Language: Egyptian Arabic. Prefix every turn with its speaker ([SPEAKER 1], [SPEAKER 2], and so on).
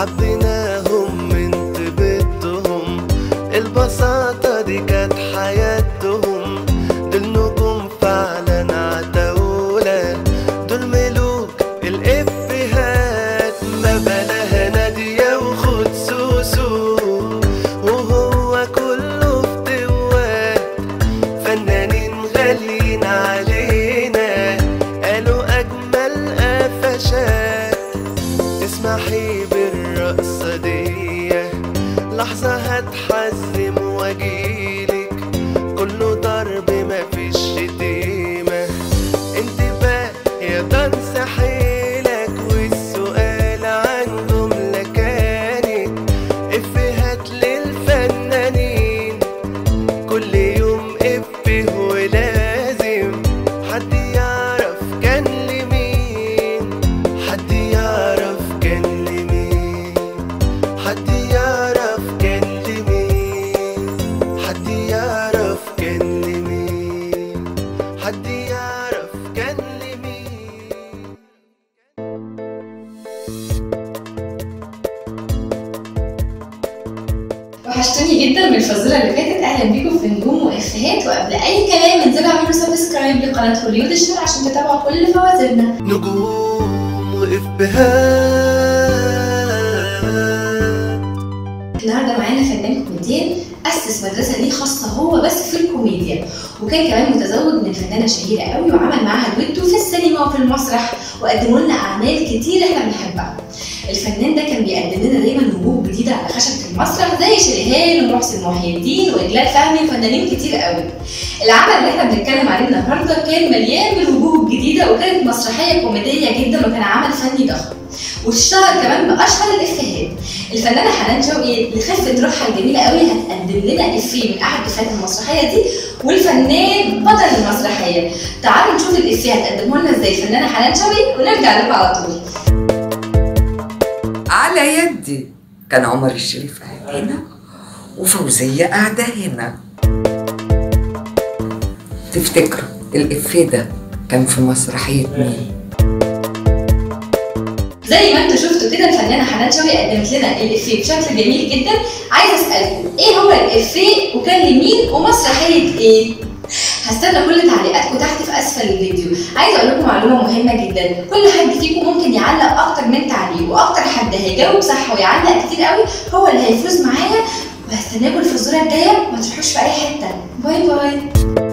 [SPEAKER 1] حبيناهم من طيبتهم البساطة دي كانت حياتهم دول نجوم فعلا عتاولة دول ملوك الإفيهات ما بلاها نادية وخد سوسو وهو كله فتوات فنانين غاليين علينا قالوا أجمل قفشات تسمحي بالرقصة دي لحظة هتحزم واجيلك كله ضرب مفيش شتيمة انتباه يا دانس حيلك والسؤال عن جملة كانت افيهات للفنانين كل يوم افيه ولازم حد يعرف كان لمين حد يعرف كان لمين حد يعرف كان لمين حد يعرف كان لمين حد يعرف كان لمين
[SPEAKER 2] وحشتوني جدا من الفزوره اللي فاتت اهلا بيكم في نجوم وافيهات وقبل اي كلام انزلوا اعملوا سبسكرايب لقناه هوليود الشهر عشان تتابعوا كل فوازيرنا
[SPEAKER 1] نجوم وإفيهات
[SPEAKER 2] النهارده معانا فنان كوميديان اسس مدرسه ليه خاصه هو بس في الكوميديا وكان كمان متزوج من فنانه شهيره قوي وعمل معاها دويتو في السينما وفي المسرح وقدموا لنا اعمال كتير احنا بنحبها الفنان ده كان بيقدم لنا دايما وجوه جديده على خشبه المسرح زي شريهان ومحسن محي الدين واجلال فهمي وفنانين كتير قوي العمل اللي احنا بنتكلم عليه النهارده كان مليان بالوجوه الجديده وكانت مسرحيه كوميديه جدا وكان عمل فني ضخم واشتهر كمان باشهر الافيهات الفنانه حنان شوقي لخفه روحها الجميله قوي هتقدم لنا افيه من احد افيهات المسرحيه دي والفنان بطل المسرحيه تعالوا نشوف الافيه هتقدمه لنا ازاي الفنانه حنان شوقي ونرجع لكم على طول
[SPEAKER 3] على يدي كان عمر الشريف قاعد هنا وفوزية قاعدة هنا تفتكروا الإفيه ده كان في مسرحية مين؟
[SPEAKER 2] زي ما انتوا شفتوا كده الفنانه حنان شوقي قدمت لنا الافيه بشكل جميل جدا عايزه اسالكم ايه هو الافيه وكان لمين ومسرحيه ايه هستنى كل تعليقاتكم تحت في اسفل الفيديو عايزه اقول لكم معلومه مهمه جدا كل حد فيكم ممكن يعلق اكتر من تعليق واكتر حد هيجاوب صح ويعلق كتير قوي هو اللي هيفوز معايا وهستناكم الفزوره الجايه ما تروحوش في اي حته باي باي